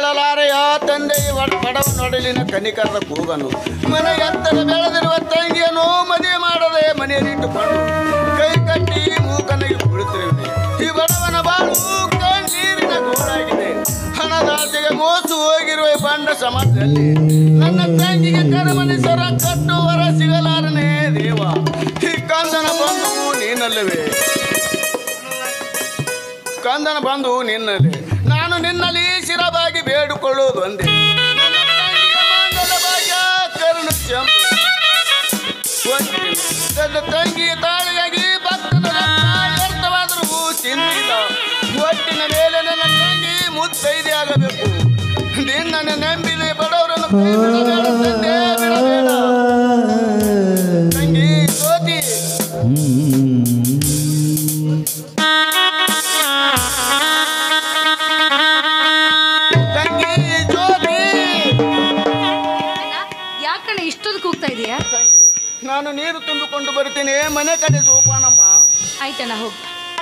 ಕೇಳಲಾರೆಯ ತಂದೆ ಬಡವ ನೊಡಲಿನ ಕನಿಕರದ ಕೂಗನು ಮನೆ ಎತ್ತರ ಬೆಳೆದಿರುವ ತಂಗಿಯನ್ನು ಮದುವೆ ಮಾಡದೆ ಮನೆಯಲ್ಲಿಟ್ಟುಕೊಂಡು ಕೈ ಕಟ್ಟಿ ಮೂಕನಿಗೆ ಕುಳಿತಿರುವೆ ಈ ಬಡವನ ಬಾಳು ಕಣ್ಣೀರಿನ ಗೋಳಾಗಿದೆ ಹಣದಾಸೆಗೆ ಮೋಸ ಹೋಗಿರುವ ಈ ಬಂಡ ಸಮಾಜದಲ್ಲಿ ನನ್ನ ತಂಗಿಗೆ ಕರಮನಿಸರ ಕಟ್ಟುವರ ಸಿಗಲಾರನೇ ದೇವ ಈ ಕಂದನ ಬಂಧು ನೀನಲ್ಲವೇ ಕಂದನ ಬಂಧು ನಿನ್ನಲ್ಲಿ ನಾನು ನಿನ್ನಲ್ಲಿ ಶಿರವಾಗಿ ಬೇಡಿಕೊಳ್ಳುವುದು ಒಂದೇ ನನ್ನ ತಂಗಿಯ ಮಾಂಗಲ್ಯ ಭಾಗ್ಯ ಕರುಣ ಚೆಂಬು. ಒಟ್ಟಿನ ನನ್ನ ತಂಗಿ ತಾಳಿಗಾಗಿ ಭಕ್ತನ ರಕ್ತ ವ್ಯರ್ಥವಾದರೂ ಚಿಂತಿಲ್ಲ ಒಟ್ಟಿನ ಮೇಲೆ ನನ್ನ ತಂಗಿ ಮುತ್ತೈದೆ ಆಗಬೇಕು ನಿನ್ನನ್ನು ನಂಬಿದೆ ಬಡವರನ್ನು ಕೈ ಬಿಡಬೇಡ ತಂದೆ, ಬಿಡಬೇಡ. ತಂಗಿ ಜ್ಯೋತಿ ತಂಗಿ ಜ್ಯೋತಿ ಯಾಕಣ್ಣ ಇಷ್ಟೊಂದು ಕೂಗ್ತಾ ಇದೆಯಾ ತಂಗಿ ನಾನು ನೀರು ತುಂಬಿಕೊಂಡು ಬರ್ತೀನಿ ಮನೆ ಕಡೆ ಜೋಪಾನಮ್ಮ ಆಯ್ತಣ್ಣ ಹೋಗಿ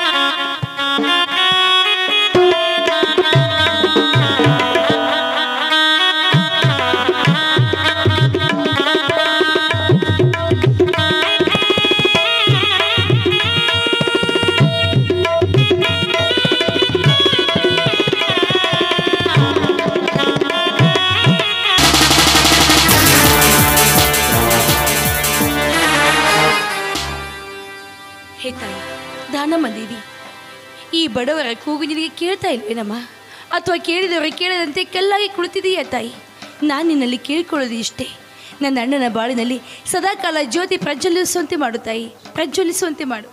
ಹೇ ತಾಯಿ ದಾನಮ್ಮ ದೇವಿ ಈ ಬಡವರ ಕೂಗು ನಿನಗೆ ಕೇಳ್ತಾ ಇಲ್ವೇನಮ್ಮ ಅಥವಾ ಕೇಳಿದವರು ಕೇಳದಂತೆ ಕಲ್ಲಾಗಿ ಕುಳಿತಿದೆಯಾ ತಾಯಿ ನಾನು ನಿನ್ನಲ್ಲಿ ಕೇಳಿಕೊಳ್ಳೋದು ಇಷ್ಟೇ ನನ್ನ ಅಣ್ಣನ ಬಾಳಿನಲ್ಲಿ ಸದಾಕಾಲ ಜ್ಯೋತಿ ಪ್ರಜ್ವಲಿಸುವಂತೆ ಮಾಡು ತಾಯಿ ಪ್ರಜ್ವಲಿಸುವಂತೆ ಮಾಡು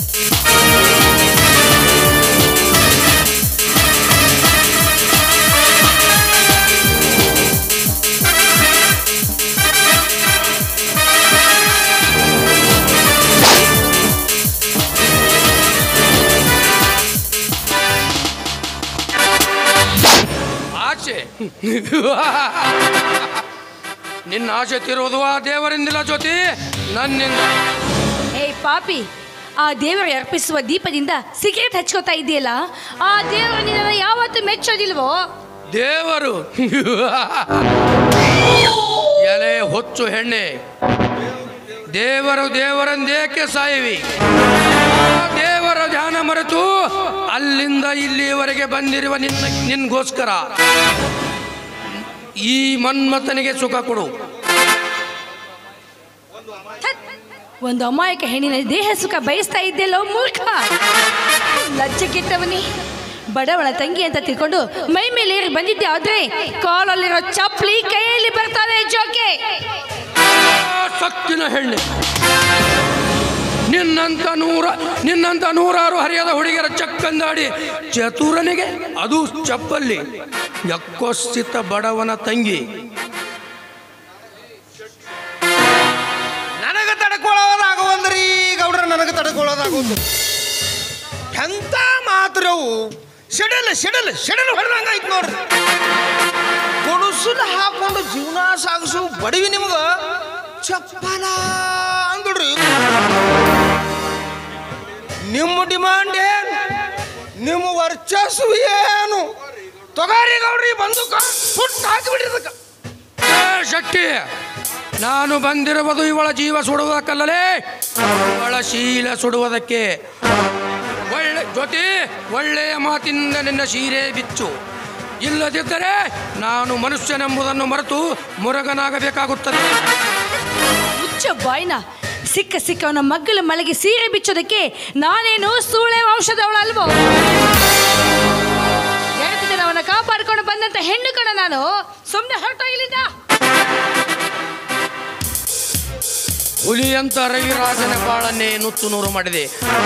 ಆಸೆ ನಿನ್ನ ಆಸೆ ತಿರುವುದು ಆ ದೇವರಿಂದಿಲ್ಲ ಜ್ಯೋತಿ ನನ್ನಿಂದ ಏಯ್ ಪಾಪಿ ಆ ದೇವರಿಗೆ ಅರ್ಪಿಸುವ ದೀಪದಿಂದ ಸಿಗರೇಟ್ ಹಚ್ಕೋತಾ ಇದೆಯಲ್ಲ ಆ ದೇವರು ನಿನ್ನನ್ನು ಯಾವತ್ತೂ ಮೆಚ್ಚೋದಿಲ್ವೋ ದೇವರು ಎಲೆ ಹೊಚ್ಚು ಹೆಣ್ಣೆ ದೇವರು ದೇವರಂದೇಕೆ ಸಾಯಿವಿ ಆ ದೇವರ ಧ್ಯಾನ ಮರೆತು ಅಲ್ಲಿಂದ ಇಲ್ಲಿಯವರೆಗೆ ಬಂದಿರುವ ನಿನ್ನ ನಿನ್ಗೋಸ್ಕರ ಈ ಮನ್ಮಥನಿಗೆ ಸುಖ ಕೊಡು ಥತ್! ಒಂದು ಅಮಾಯಕ ಹೆಣ್ಣಿನ ದೇಹ ಸುಖ ಬಯಸ್ತಾ ಇದ್ದೆಲ್ಲೋ ಮೂರ್ಖ ಲಜ್ಜೆ ಕೆಟ್ಟವನಿ ಬಡವಳ ತಂಗಿ ಅಂತ ತಿಳ್ಕೊಂಡು ಮೈ ಮೇಲೆ ಏರಿ ಬಂದಿದ್ದೆ ಆದ್ರೆ ಕಾಲಲ್ಲಿರೋ ಚಪ್ಪಲಿ ಕೈಯಲ್ಲಿ ಬರ್ತಾರೆ ಜೋಕೆ ಆ ಸಕ್ಕಿನ ಹೆಣ್ಣೆ ನಿನ್ನಂತ ನೂರ ನಿನ್ನಂತ ನೂರಾರು ಹರಿಯದ ಹುಡುಗಿಯರ ಚಕ್ಕಂದಾಡಿ ಚತುರನಿಗೆ ಅದು ಚಪ್ಪಲ್ಲಿ ಯಕ್ಕೊಸ್ಸಿತ ಬಡವನ ತಂಗಿ ನನಗೆ ತಡ್ಕೊಳ್ಳೋದಾಗುವಂದ್ರಿ ಗೌಡ್ರ ನನಗೆ ತಡ್ಕೊಳ್ಳೋದಾಗುವುದು ಎಂತ ಮಾತ್ರವು ಸಿಡಲ್ ಸಿಡಲ್ ಸಿಡಲ್ ಹೊಡೆದಂಗಾಯ್ತು ನೋಡ್ರಿ ಕೊಡುಸಲು ಹಾಕೊಂಡು ಜೀವನ ಸಾಗಿಸು ಬಡವಿ ನಿಮ್ಗ ಚಪ್ಪಲ ಅಂದ್ರಿ ನಿಮ್ಮ ಡಿಮಾಂಡ್ ಏನು ನಿಮ್ಮ ವರ್ಚಸ್ಸು ಏನು ತೊಗಾರಿ ಗೌಡ್ರಿ ಬಂದೂಕ ಸುಟ್ಟು ಹಾಕಿಬಿಡ್ರಿ ಅದಕ್ಕೆ ಏ ಶಕ್ತಿ ನಾನು ಬಂದಿರುವುದು ಇವಳ ಜೀವ ಸುಡುವುದಕ್ಕಲ್ಲಲೇ ಇವಳ ಶೀಲ ಸುಡುವುದಕ್ಕೆ ಒಳ್ಳೆ ಜೊತೆ ಒಳ್ಳೆಯ ಮಾತಿನಿಂದ ನಿನ್ನ ಸೀರೆ ಬಿಚ್ಚು ಇಲ್ಲದಿದ್ದರೆ ನಾನು ಮನುಷ್ಯನೆಂಬುದನ್ನು ಮರೆತು ಮುರಗನಾಗಬೇಕಾಗುತ್ತದೆ ಮುಚ್ಚ ಬಾಯ್ನ ಸಿಕ್ಕ ಸಿಕ್ಕವನ ಮಗ್ಗಲ ಮಲೆಗೆ ಸೀರೆ ಬಿಚ್ಚೋದಕ್ಕೆ ನಾನೇನು ಸೂಳೆ ವಂಶದವಳಲ್ವೋ ಎರಡು ದಿನ ಅವನ ಕಾಪಾಡ್ಕೊಂಡು ಬಂದಂತ ಹೆಣ್ಣು ಕಣ ನಾನು ಸುಮ್ಮನೆ ಹೊರಟೋಗಿಲ್ಲಿಂದ ಹುಲಿಯಂತ ರವಿರಾಜನ ಬಾಳನ್ನೇ ನುಚ್ಚು ನೂರು ಮಾಡಿದೆ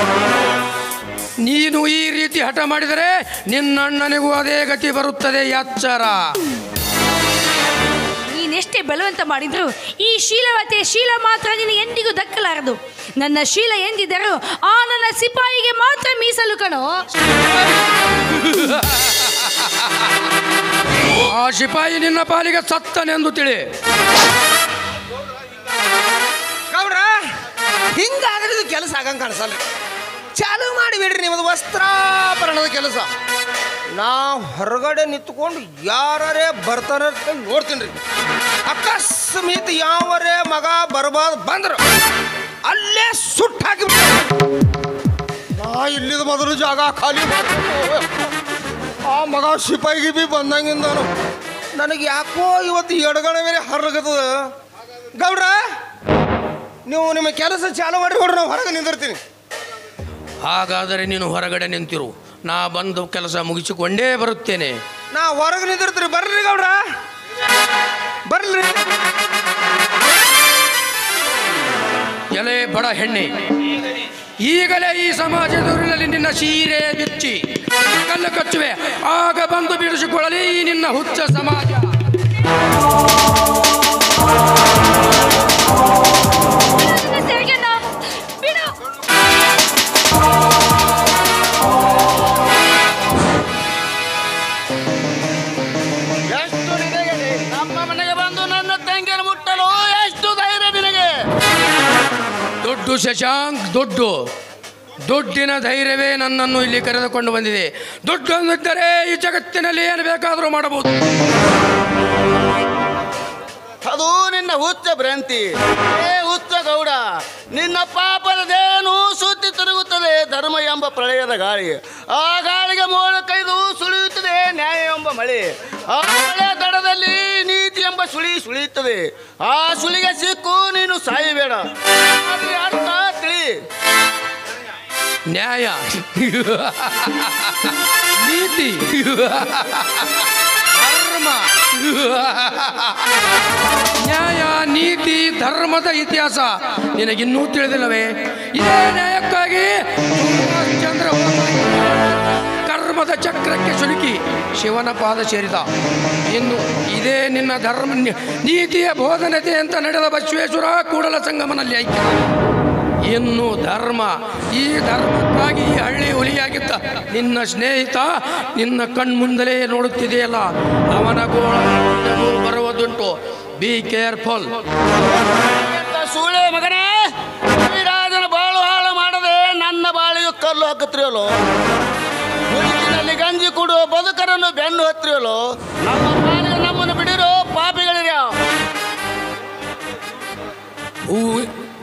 ನೀನು ಈ ರೀತಿ ಹಠ ಮಾಡಿದರೆ ನಿನ್ನಣ್ಣನಿಗೂ ಅದೇ ಗತಿ ಬರುತ್ತದೆ ಎಚ್ಚರ ನೀನೆಷ್ಟೇ ಬಲವಂತ ಮಾಡಿದ್ರು ಈ ಶೀಲವತೆ ಶೀಲ ಮಾತ್ರ ನಿನಗೆ ಎಂದಿಗೂ ದಕ್ಕಲಾರದು ನನ್ನ ಶೀಲ ಎಂದಿದ್ದರೂ ಆ ನನ್ನ ಸಿಪಾಯಿಗೆ ಮಾತ್ರ ಮೀಸಲು ಕಣೋ ಆ ಸಿಪಾಯಿ ನಿನ್ನ ಪಾಲಿಗೆ ಸತ್ತನೆಂದು ತಿಳಿ ಗೌಡ್ರ ಹಿಂಗಾದ್ರೆ ಇದು ಕೆಲಸ ಆಗಂಗೆ ಕಾಣಿಸಲ್ಲ ಚಾಲು ಮಾಡಿಬಿಡ್ರಿ ನಿಮ್ಮದು ವಸ್ತ್ರಾಭರಣದ ಕೆಲಸ ನಾ ಹೊರಗಡೆ ನಿಂತ್ಕೊಂಡು ಯಾರೇ ಬರ್ತಾರ ನೋಡ್ತೀನಿ ರೀ ಅಕಸ್ಮಾತ್ ಯಾವರೇ ಮಗ ಬರ್ಬಾರ್ದು ಬಂದ್ರು ಅಲ್ಲೇ ಸುಟ್ಟು ಹಾಕಿ ನಾ ಇಲ್ಲಿದ ಮೊದಲು ಜಾಗ ಖಾಲಿ ಮಾಡ್ಬೇಕು. ಆ ಮಗ ಸಿಪಾಯಿ ಗಿಪಿ ಬಂದಂಗಿಂದನು ನನಗೆ ಯಾಕೋ ಇವತ್ತು ಎಡಗಣ ಮೇಲೆ ಹರ್ಗತದ ಗೌಡ್ರ ನೀವು ನಿಮ್ಮ ಕೆಲಸ ಚಾಲು ಮಾಡಿ ಹೊಡ್ರಿ ನಾವು ಹೊರಗೆ ನಿಂದಿರ್ತೀನಿ ಹಾಗಾದರೆ ನೀನು ಹೊರಗಡೆ ನಿಂತಿರು ನಾ ಬಂದು ಕೆಲಸ ಮುಗಿಸಿಕೊಂಡೇ ಬರುತ್ತೇನೆ ನಾ ಹೊರಗೆ ನಿಂದಿರ್ತೀರಿ ಬರ್ರಿ ಗೌಡ್ರ ಬರ್ರಿ ಎಲೆ ಬಡ ಹೆಣ್ಣೆ ಈಗಲೇ ಈ ಸಮಾಜದವರಲ್ಲಿ ನಿನ್ನ ಸೀರೆ ಬಿಚ್ಚಿ ಕಲ್ಲು ಕಚ್ಚುವೆ ಆಗ ಬಂದು ಬಿಡಿಸಿಕೊಳ್ಳಲಿ ಈ ನಿನ್ನ ಹುಚ್ಚ ಸಮಾಜ ನನ್ನ ತೆರಿಗೆನ ಬಿಡು ಎಷ್ಟು ನಿನಗೆ ನಮ್ಮ ಮನೆಗೆ ಬಂದು ನನ್ನ ತಂಗಿಯನ್ನು ಮುಟ್ಟಲು ಎಷ್ಟು ಧೈರ್ಯ ನಿನಗೆ ದೊಡ್ಡು ಶಶಾಂಕ್ ದೊಡ್ಡು ದುಡ್ಡಿನ ಧೈರ್ಯವೇ ನನ್ನನ್ನು ಇಲ್ಲಿ ಕರೆದುಕೊಂಡು ಬಂದಿದೆ ದುಡ್ಡು ಅಂದಿದ್ದರೆ ಈ ಜಗತ್ತಿನಲ್ಲಿ ಏನು ಬೇಕಾದರೂ ಮಾಡಬಹುದು ಅದು ನಿನ್ನ ಹುಚ್ಚ ಭ್ರಾಂತಿ ಏ ಹುಚ್ಚ ಗೌಡ ನಿನ್ನ ಪಾಪದ ದೇನು ಸುತ್ತಿ ತಿರುಗುತ್ತದೆ ಧರ್ಮ ಎಂಬ ಪ್ರಳಯದ ಗಾಳಿ ಆ ಗಾಳಿಗೆ ಮೋಡ ಕೈದು ಸುಳಿಯುತ್ತದೆ ನ್ಯಾಯ ಎಂಬ ಮಳೆ ಆ ಮಳೆ ದಡದಲ್ಲಿ ನೀತಿ ಎಂಬ ಸುಳಿ ಸುಳಿಯುತ್ತದೆ ಆ ಸುಳಿಗೆ ಸಿಕ್ಕು ನೀನು ಸಾಯಬೇಡ ಆದ್ರೆ ಅರ್ಥ ತಿಳಿ ನ್ಯಾಯ ನೀತಿ ಧರ್ಮ ನ್ಯಾಯ ನೀತಿ ಧರ್ಮದ ಇತಿಹಾಸ ನಿನಗಿನ್ನೂ ತಿಳಿದಿಲ್ಲವೇ ಇದೇ ನ್ಯಾಯಕ್ಕಾಗಿ ಸುಭಾಷ್ ಚಂದ್ರ ಬೋಸ್ ಕರ್ಮದ ಚಕ್ರಕ್ಕೆ ಸಿಲುಕಿ ಶಿವನ ಪಾದ ಸೇರಿದ ಇನ್ನು ಇದೇ ನಿನ್ನ ಧರ್ಮ ನೀತಿಯ ಬೋಧನತೆ ಅಂತ ನಡೆದ ಬಸವೇಶ್ವರ ಕೂಡಲ ಸಂಗಮನಲ್ಲಿ ಐಕ್ಯ ಇನ್ನು ಧರ್ಮ ಈ ಧರ್ಮಕ್ಕಾಗಿ ಈ ಹಳ್ಳಿ ಹುಲಿಯಾಗಿದ್ದ ನಿನ್ನ ಸ್ನೇಹಿತ ನಿನ್ನ ಕಣ್ಮುಂದಲೇ ನೋಡುತ್ತಿದೆಯಲ್ಲ ಅವನ ಗೋಳನು ಬರುವುದುಂಟು ಬಿ ಕೇರ್ಫುಲ್ ಎಂತ ಸೂಳೆ ಮಗನೇ ರಾಜನ ಬಾಳು ಹಾಳು ಮಾಡದೆ ನನ್ನ ಬಾಳಿಗೆ ಕಲ್ಲು ಹಾಕುತ್ತಿರಲು ಮುದುಕಿನಲ್ಲಿ ಗಂಜಿ ಕೊಡುವ ಬದುಕರನ್ನು ಬೆನ್ನು ಹತ್ತಿರಲು ನಮ್ಮ ಬಾಳಿಗೆ ನಮ್ಮನ್ನು ಬಿಡಿರೋ ಪಾಪಿಗಳಿರ್ಯಾವ ಹೂವು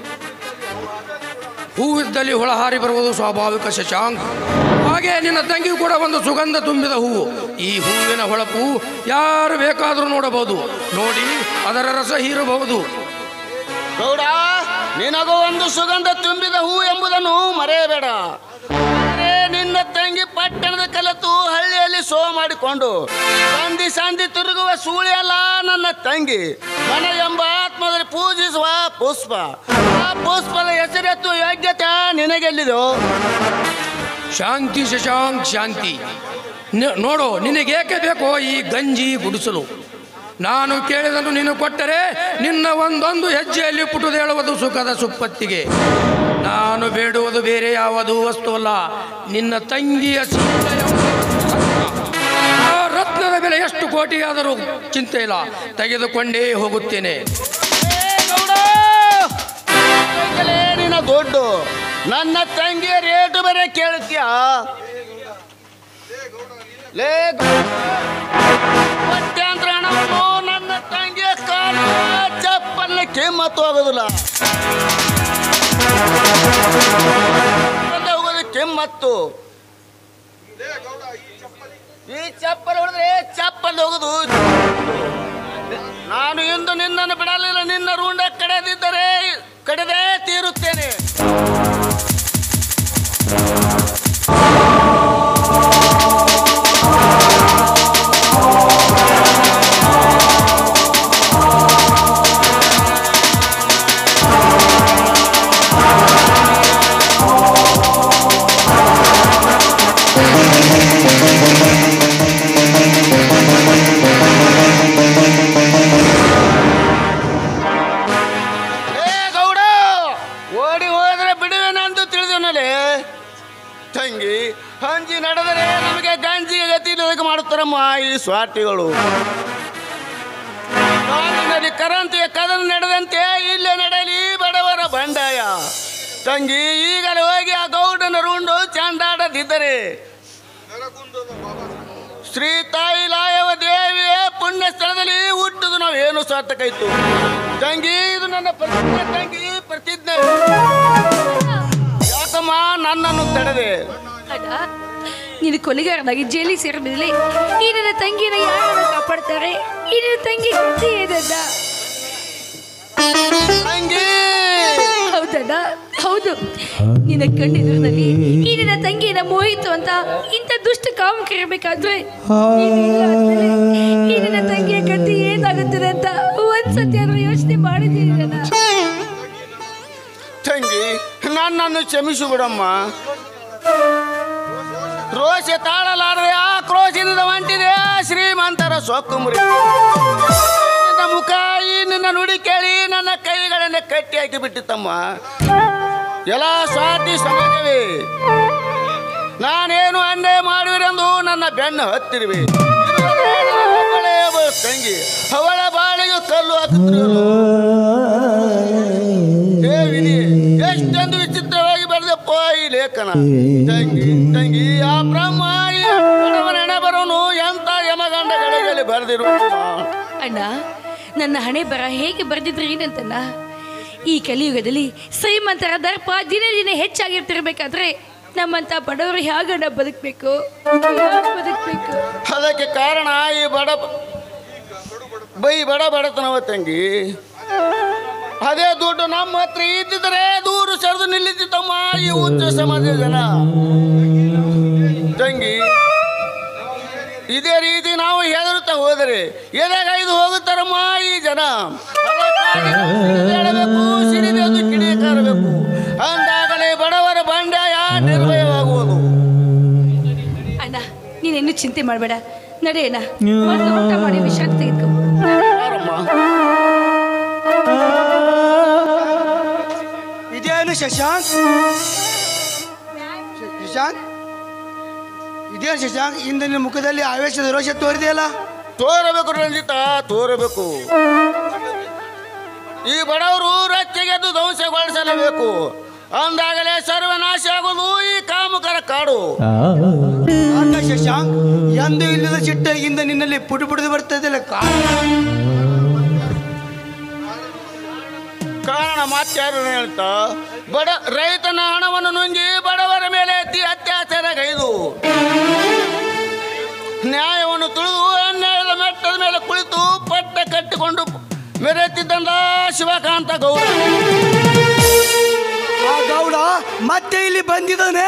ಹೂವಿದ್ದಲ್ಲಿ ಹುಳ ಹಾರಿ ಬರುವುದು ಸ್ವಾಭಾವಿಕ ಶಶಾಂಕ್ ಹಾಗೆ ನಿನ್ನ ತಂಗಿಯು ಕೂಡ ಒಂದು ಸುಗಂಧ ತುಂಬಿದ ಹೂವು ಈ ಹೂವಿನ ಹೊಳಪು ಯಾರು ಬೇಕಾದರೂ ನೋಡಬಹುದು ನೋಡಿ ಅದರ ರಸ ಹೀರಬಹುದು ಗೌಡ ನಿನಗೂ ಒಂದು ಸುಗಂಧ ತುಂಬಿದ ಹೂ ಎಂಬುದನ್ನು ಮರೆಯಬೇಡ ಆದರೆ ನಿನ್ನ ತಂಗಿ ಪಟ್ಟಣದ ಕಲಿತು ಹಳ್ಳಿಯಲ್ಲಿ ಸೋ ಮಾಡಿಕೊಂಡು ಸಂಧಿ ಸಂಧಿ ತಿರುಗುವ ಸೂಳಿಯಲ್ಲ ನನ್ನ ತಂಗಿ ಮನ ಎಂಬ ಆತ್ಮದಲ್ಲಿ ಪೂಜಿಸುವ ಪುಷ್ಪ ಆ ಪುಷ್ಪದ ಹೆಸರೆತ್ತು ಯೋಗ್ಯತೆ ನಿನಗೆಲ್ಲಿದೋ ಶಾಂತಿ ಶಶಾಂಕ್ ಶಾಂತಿ ನ- ನೋಡು ನಿನಗೇಕೆ ಬೇಕೋ ಈ ಗಂಜಿ ಗುಡಿಸಲು ನಾನು ಕೇಳಿದನು ನೀನು ಕೊಟ್ಟರೆ ನಿನ್ನ ಒಂದೊಂದು ಹೆಜ್ಜೆಯಲ್ಲಿ ಪುಟುದೇಳುವುದು ಸುಖದ ಸುಪ್ಪತ್ತಿಗೆ ನಾನು ಬೇಡುವುದು ಬೇರೆ ಯಾವುದು ವಸ್ತುವಲ್ಲ ನಿನ್ನ ತಂಗಿಯ ಸೀತೆಯ ಆ ರತ್ನದ ಬೆಲೆ ಎಷ್ಟು ಕೋಟಿಯಾದರೂ ಚಿಂತೆ ಇಲ್ಲ ತೆಗೆದುಕೊಂಡೇ ಹೋಗುತ್ತೇನೆ ಏ ಗೌಡ ಈಗಲೇ ನಿನ್ನ ದೊಡ್ಡು ನನ್ನ ತಂಗಿಯ ರೇಟು ಬೇರೆ ಕೇಳ್ತೀಯ ಲೇ ಕೋಟ್ಯಾಂತರ ಹಣವನ್ನು ನನ್ನ ತಂಗಿಯ ಕಾಲು ಚಪ್ಪಲ್ಲ ಕಿಮ್ಮತ್ತು ಆಗೋದಿಲ್ಲ ಮುಂದೆ ಹೋಗೋದು ಕಿಮ್ಮತ್ತು ಈ ಚಪ್ಪಲ್ ಹೊಡೆದ್ರೆ ಚಪ್ಪಲ್ ಹೋಗುದು ನಾನು ಇಂದು ನಿನ್ನನ್ನು ಬಿಡಲಿಲ್ಲ ನಿನ್ನ ರುಂಡ ಕಡೆದಿದ್ದರೆ ಕಡೆದೇ ತೀರುತ್ತೇನೆ ಏ ಗೌಡ ಓಡಿ ಹೋದ್ರೆ ಬಿಡುವೆನಂದು ತಿಳಿದವನಲ್ಲಿ ತಂಗಿ ಹಂಜಿ ನಡೆದರೆ ನಮಗೆ ಗಂಜಿಗೆ ಗತಿ ಇಲ್ಲದಕ್ಕೆ ಮಾಡುತ್ತಾರಮ್ಮ ಈ ಸ್ವಾಟಿಗಳು ಕಾಡಿನಲ್ಲಿ ಕರಂತಿಯ ಕದನ ನಡೆದಂತೆ ಇಲ್ಲೇ ನಡೆಯಲಿ ಬಡವರ ಬಂಡಾಯ ತಂಗಿ ಈಗಲೇ ಹೋಗಿ ಆ ಗೌಡನ ರುಂಡು ಚಾಂಡಾಡದಿದ್ದರೆ ಶ್ರೀ ತಾಯಿ ಲಾಯವ ದೇವಿಯ ಪುಣ್ಯ ಸ್ಥಳದಲ್ಲಿ ಹುಟ್ಟುದು ನಾವೇನು ಸಾರ್ಥಕೈತು ತಂಗಿ ಇದು ನನ್ನ ಪ್ರತಿಜ್ಞೆ ತಂಗಿ ಪ್ರತಿಜ್ಞೆ ಯಾಕಮ್ಮ ನನ್ನನ್ನು ತಡೆದೆ ಅಣ್ಣ ನೀನು ಕೊಲೆಗಾರನಾಗಿ ಜೈಲಿಗೆ ಸೇರಿದ್ಮೇಲೆ ಈ ನನ್ನ ತಂಗಿನ ಯಾರು ಕಾಪಾಡ್ತಾರೆ ಈ ನನ್ನ ತಂಗಿ ಗತಿ ಏನಣ್ಣ ತಂಗಿ ಹೌದಣ್ಣ ಹೌದು ನಿನ್ನ ಕಣ್ಣೆದುರಿನಲ್ಲಿ ಈ ನನ್ನ ತಂಗಿನ ಮೋಹಿತು ಅಂತ ಇಂಥ ದುಷ್ಟ ಕಾಮಕಿರಬೇಕಾದ್ರೆ ಈ ನನ್ನ ತಂಗಿಯ ಗತಿ ಏನಾಗುತ್ತದೆ ಅಂತ ಒಂದ್ಸತಿ ಆದ್ರೂ ಯೋಚನೆ ಮಾಡಿದ್ದೀನಿ ನನ್ನ ತಂಗಿ ನನ್ನನ್ನು ಕ್ಷಮಿಸು ಬಿಡಮ್ಮ ರೋಷ ತಾಳಲಾರದೆ ಆ ಕ್ರೋಶದಿಂದ ಹೊಂಟಿದೆ ಆ ಶ್ರೀಮಂತರ ಸೊಕ್ಕು ಮುರಿ ನಿನ್ನ ಮುಖ ಈ ನಿನ್ನ ನುಡಿ ಕೇಳಿ ನನ್ನ ಕೈಗಳನ್ನ ಕಟ್ಟಿ ಹಾಕಿ ಬಿಟ್ಟಿತ್ತಮ್ಮ ಎಲ್ಲ ಸ್ವಾತಿ ಸಮಾಜವೇ ನಾನೇನು ಅನ್ಯಾಯ ಮಾಡುವಿರೆಂದು ನನ್ನ ಬೆನ್ನು ಹತ್ತಿರುವೆ ಅವಳೇ ಒಬ್ಬ ತಂಗಿ ಅವಳ ಬಾಳಿಗೆ ಕಲ್ಲು ಹಾಕುತ್ತಿರುವಳು ಹೇ ವಿಧಿ ಎಷ್ಟೊಂದು ವಿಚಿತ್ರವಾಗಿ ಬರೆದಪ್ಪ ಈ ಲೇಖನ ತಂಗಿ ತಂಗಿ ಆ ಬ್ರಹ್ಮ ಈ ಬಡವನ ಹೆಣೆ ಬರೋನು ಎಂತ ಯಮಗಂಡಗಳಿಗೆ ಬರೆದಿರುವ ಅಣ್ಣ ನನ್ನ ಹಣೆ ಬರ ಹೇಗೆ ಬರೆದಿದ್ರೆ ಏನಂತಣ್ಣ ಈ ಕಲಿಯುಗದಲ್ಲಿ ಶ್ರೀಮಂತರ ದರ್ಪ ದಿನೇ ದಿನೇ ಹೆಚ್ಚಾಗಿರ್ತಿರ್ಬೇಕಾದ್ರೆ ನಮ್ಮಂತ ಬಡವರು ಹೇಗಣ್ಣ ಬದುಕಬೇಕು ಬದುಕಬೇಕು ಅದಕ್ಕೆ ಕಾರಣ ಈ ಬಡ ಬೈ ಬಡ ಬಡತನವ ತಂಗಿ ಅದೇ ದುಡ್ಡು ನಮ್ಮ ಹತ್ರ ಇದ್ದಿದ್ರೆ ದೂರ ಸರಿದು ನಿಲ್ಲಿತಿತ್ತಮ್ಮ ಈ ಉಚ್ಚ ಸಮಾಜದ ಜನ ತಂಗಿ ಇದೇ ರೀತಿ ನಾವು ಹೆದರುತ್ತಾ ಹೋದರೆ ಎದೆಗೈದು ಹೋಗುತ್ತಾರಮ್ಮ ಈ ಜನ ಅದಕ್ಕಾಗಿ ನಾವು ಸಿಡಿದೇಳಬೇಕು ಸಿಡಿದೆಂದು ಕಿಡಿಕಾರಬೇಕು ಅಂದಾಗಲೇ ಬಡವರ ಬಂಡಾಯ ನಿರ್ಭಯವಾಗುವುದು ಅಣ್ಣ ನೀನೇನು ಚಿಂತೆ ಮಾಡಬೇಡ ನಡೆಯಣ್ಣ ಮೊದ್ಲು ಊಟ ಮಾಡಿ ವಿಶ್ರಾಂತಿ ತೆಗೆದುಕೋ ಯಾರಮ್ಮ ಇದೇನು ಶಶಾಂಕ್ ಶಶಾಂಕ್ ಇದೇನು ಶಶಾಂಕ್ ಇಂದು ನಿನ್ನ ಮುಖದಲ್ಲಿ ಆವೇಶದ ರೋಷ ತೋರಿದೆಯಲ್ಲ ತೋರಬೇಕು ರಂಜಿತ ತೋರಬೇಕು ಈ ಬಡವರು ರಚ್ಚೆಗೆದ್ದು ಧ್ವಂಸಗೊಳಿಸಲೇಬೇಕು ಅಂದಾಗಲೇ ಸರ್ವನಾಶ ಆಗುವುದು ಈ ಕಾಮುಕರ ಕಾಡು ಆಗ ಶಶಾಂಕ್ ಎಂದು ಇಲ್ಲದ ಸಿಟ್ಟಾಗಿಂದ ನಿನ್ನಲ್ಲಿ ಪುಟು ಪುಟದು ಬರ್ತದಲ್ಲ ಕಾರಣ ಕಾರಣ ಮಾತ್ಯಾರು ಹೇಳ್ತಾ ಬಡ ರೈತನ ಹಣವನ್ನು ನುಂಗಿ ಬಡವರ ಮೇಲೆ ಅತಿ ಅತ್ಯಾಚಾರಗೈದು ನ್ಯಾಯವನ್ನು ತುಳಿದು ಅನ್ಯಾಯದ ಮೆಟ್ಟದ ಮೇಲೆ ಕುಳಿತು ಪಟ್ಟ ಕಟ್ಟಿಕೊಂಡು ಮೆರೆತಿದ್ದಂದ ಶಿವಕಾಂತ ಗೌಡ ಆ ಗೌಡ ಮತ್ತೆ ಇಲ್ಲಿ ಬಂದಿದ್ದಾನೆ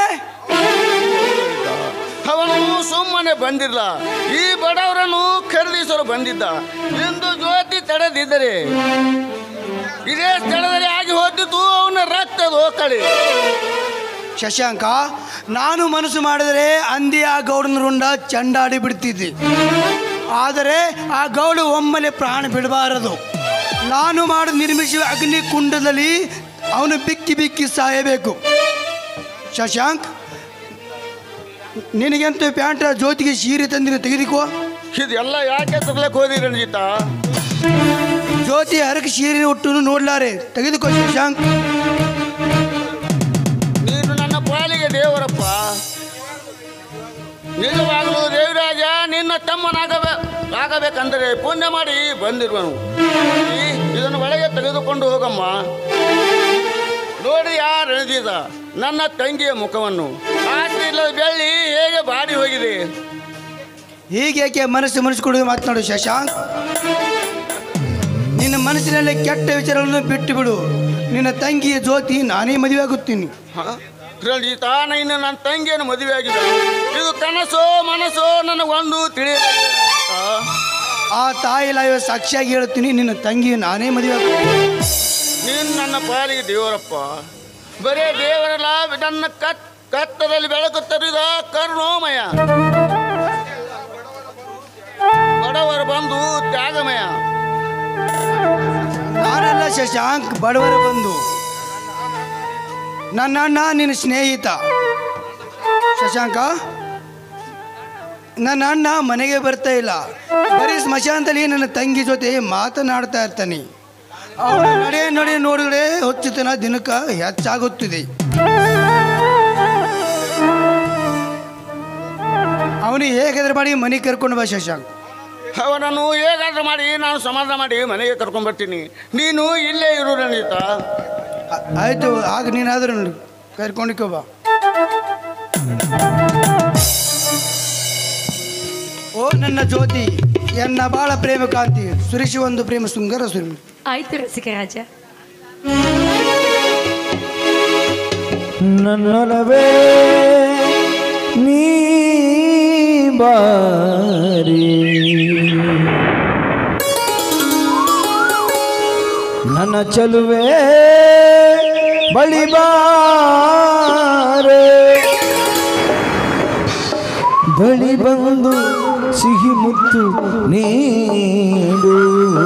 ಅವನು ಸುಮ್ಮನೆ ಬಂದಿಲ್ಲ ಈ ಬಡವರನ್ನು ಖರೀದಿಸಲು ಬಂದಿದ್ದ ಎಂದು ಜ್ಯೋತಿ ತಡೆದಿದ್ದರೆ ಇದೇ ಸ್ಥಳದಲ್ಲಿ ಆಗಿ ಹೋದಿತ್ತು ಅವನ ರಕ್ತದ ಕಡೆ ಶಶಾಂಕ ನಾನು ಮನಸ್ಸು ಮಾಡಿದರೆ ಅಂದಿ ಆ ಗೌಡನ ರುಂಡ ಚಂಡಾಡಿ ಬಿಡ್ತಿದ್ದೆ ಆದರೆ ಆ ಗೌಡ ಒಮ್ಮೆಲೆ ಪ್ರಾಣ ಬಿಡಬಾರದು ನಾನು ಮಾಡಿ ನಿರ್ಮಿಸುವ ಅಗ್ನಿ ಕುಂಡದಲ್ಲಿ ಅವನು ಬಿಕ್ಕಿ ಬಿಕ್ಕಿ ಸಾಯಬೇಕು ಶಶಾಂಕ್ ನಿನಗೆಂತ ಪ್ಯಾಂಟ ಜ್ಯೋತಿಗೆ ಸೀರೆ ತಂದಿನ ತೆಗೆದುಕೋ ಇದೆಲ್ಲ ಯಾಕೆ ತರ್ಲಕ್ಕೆ ಹೋದಿ ರಂಜಿತ ಜ್ಯೋತಿ ಹರಕೆ ಸೀರೆ ಹುಟ್ಟು ನೋಡ್ಲಾರೆ ತೆಗೆದುಕೋ ಶಶಾಂಕ್ ನೀನು ನನ್ನ ಪಾಲಿಗೆ ದೇವರಪ್ಪ ನಿಜವಾಗಲೂ ದೇವರಾಜ ನಿನ್ನ ತಮ್ಮನಾಗಬೇ ಆಗಬೇಕಂದರೆ ಪುಣ್ಯ ಮಾಡಿ ಬಂದಿರುವನು ಈ ಇದನ್ನು ಒಳಗೆ ತೆಗೆದುಕೊಂಡು ಹೋಗಮ್ಮ ನೋಡಿ ಯಾರು ಎಳೆದಿದ ನನ್ನ ತಂಗಿಯ ಮುಖವನ್ನು ಆಸ್ತಿ ಇಲ್ಲದ ಬೆಳ್ಳಿ ಹೇಗೆ ಬಾಡಿ ಹೋಗಿದೆ ಹೀಗೇಕೆ ಮನಸ್ಸು ಮನಸ್ಸು ಮಾತನಾಡು ಶಶಾಂಕ್ ನಿನ್ನ ಮನಸ್ಸಿನಲ್ಲಿ ಕೆಟ್ಟ ವಿಚಾರಗಳನ್ನು ಬಿಟ್ಟು ಬಿಡು ನಿನ್ನ ತಂಗಿಯ ಜ್ಯೋತಿ ನಾನೇ ಮದುವೆ ಆಗುತ್ತೀನಿ ಹ? ರಂಜಿತ ಇನ್ನು ನನ್ನ ತಂಗಿಯನ್ನು ಮದುವೆ ಆಗಿದೆ ಇದು ಕನಸೋ ಮನಸ್ಸೋ ನನಗೊಂದು ತಿಳಿಯ ಆ ತಾಯಿ ಲಾಯ ಸಾಕ್ಷಿಯಾಗಿ ಹೇಳುತ್ತೀನಿ ನಿನ್ನ ತಂಗಿ ನಾನೇ ಮದುವೆ ಆಗುತ್ತೀನಿ ನೀನು ನನ್ನ ಪಾಲಿಗೆ ದೇವರಪ್ಪ ಬರೇ ದೇವರಲ್ಲ ನನ್ನ ಕತ್ ಕತ್ತದಲ್ಲಿ ಬೆಳಕು ತರಿದ ಕರುಣೋಮಯ ಬಡವರು ಬಂದು ತ್ಯಾಗಮಯ ನಾನಲ್ಲ ಶಶಾಂಕ್ ಬಡವರ ಬಂದು ನನ್ನ ಅಣ್ಣ ನಿನ್ನ ಸ್ನೇಹಿತ ಶಶಾಂಕ ನನ್ನ ಅಣ್ಣ ಮನೆಗೆ ಬರ್ತಾ ಇಲ್ಲ ಬರೀ ಸ್ಮಶಾನದಲ್ಲಿ ನನ್ನ ತಂಗಿ ಜೊತೆ ಮಾತನಾಡ್ತಾ ಇರ್ತಾನೆ ಅವನ ನಡೆ ನಡೆ ನೋಡಿದ್ರೆ ಹುಚ್ಚುತನ ದಿನಕ್ಕೆ ಹೆಚ್ಚಾಗುತ್ತಿದೆ ಅವನಿಗೆ ಹೇಗಾದ್ರೆ ಮಾಡಿ ಮನೆ ಕರ್ಕೊಂಡು ಬಾ ಶಶಾಂಕ್ ಅವನನ್ನು ಹೇಗಾದ್ರೂ ಮಾಡಿ ನಾನು ಸಮಾಧಾನ ಮಾಡಿ ಮನೆಗೆ ಕರ್ಕೊಂಡ್ ಬರ್ತೀನಿ ನೀನು ಇಲ್ಲೇ ಇರು ರಣೀತ ಆ- ಆಯ್ತು ಆಗ ನೀನಾದ್ರೂ ಕರ್ಕೊಂಡಿಕೋ ಬಾ ಓ ನನ್ನ ಜ್ಯೋತಿ ಎನ್ನ ಬಾಳ ಪ್ರೇಮ ಕಾಂತಿ ಸುರೇಶಿ ಒಂದು ಪ್ರೇಮ ಸುಂದರ ಸುರಿಮಿ ಆಯ್ತು ರಸಿಕರಾಜ ನನ್ನೊಲವೇ ನೀ ಬಾರಿ ನನ್ನ ಚಲುವೆ ಬಳಿ ಬಾರೆ ಬಳಿ ಬಂದು ಸಿಹಿ ಮುತ್ತು ನೀಡು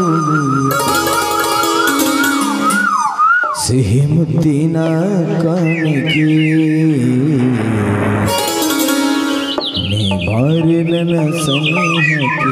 ಸಿಹಿ ಮುತ್ತಿನ ಕಾಣಿಕೆ ನೀ ಬಾರಿಲನ ಸನಿಹಕ್ಕೆ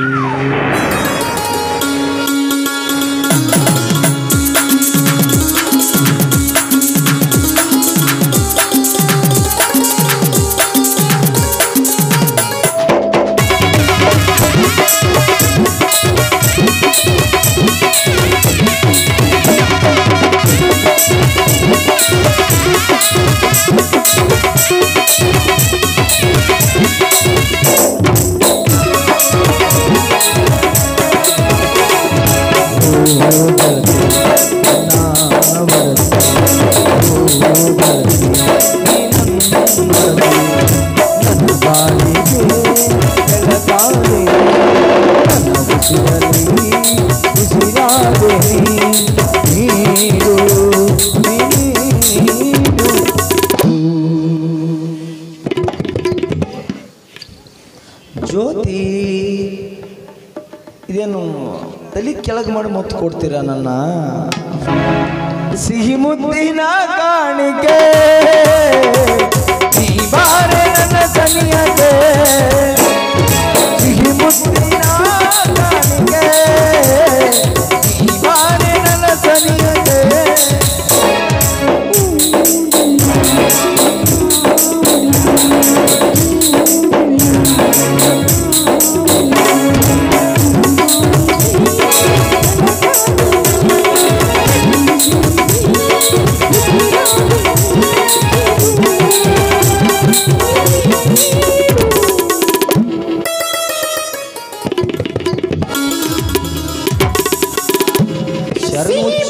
ಜ್ಯೋತಿ ಇದೇನು ತಲೆ ಕೆಳಗೆ ಮಾಡಿ ಮುತ್ತು ಕೊಡ್ತೀರಾ ನನ್ನ ಸಿಹಿ ಮುದ್ದಿನ ಕಾಣಿಕೆ ನೀ ಬಾರೆ ನನ್ನ ಸನಿಯಗೆ ಸಿಹಿ ಮುದ್ದಿನ ಕಾಣಿಕೆ ನೀ ಬಾರೆ ನನ್ನ ಸನಿಯಗೆ ಶರ್ಮುಚ್ಚ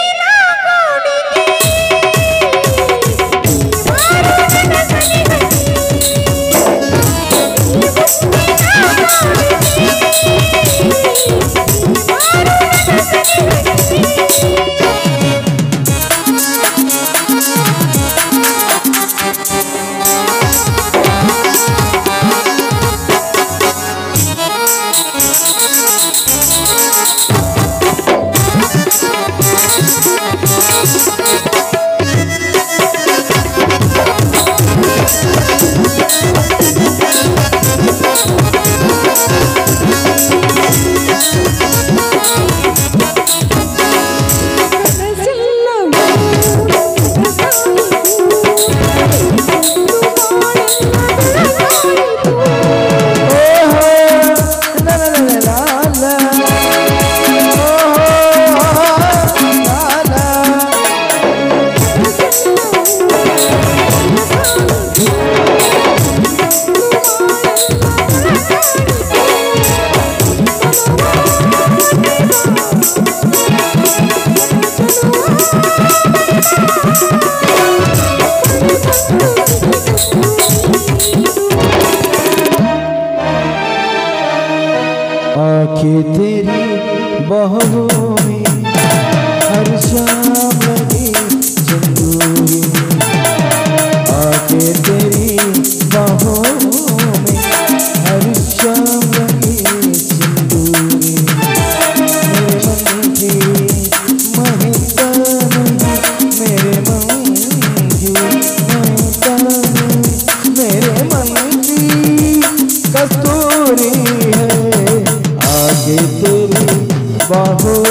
आंखें तेरी बाहों में हर शाम लगी सिंदूरी आंखें तेरी बाहों में हर शाम लगी सिंदूरी मेरे मन की महकता नहीं मेरे मन की महकता नहीं मेरे मन की कस्तूरी है आगे तेरी बाहों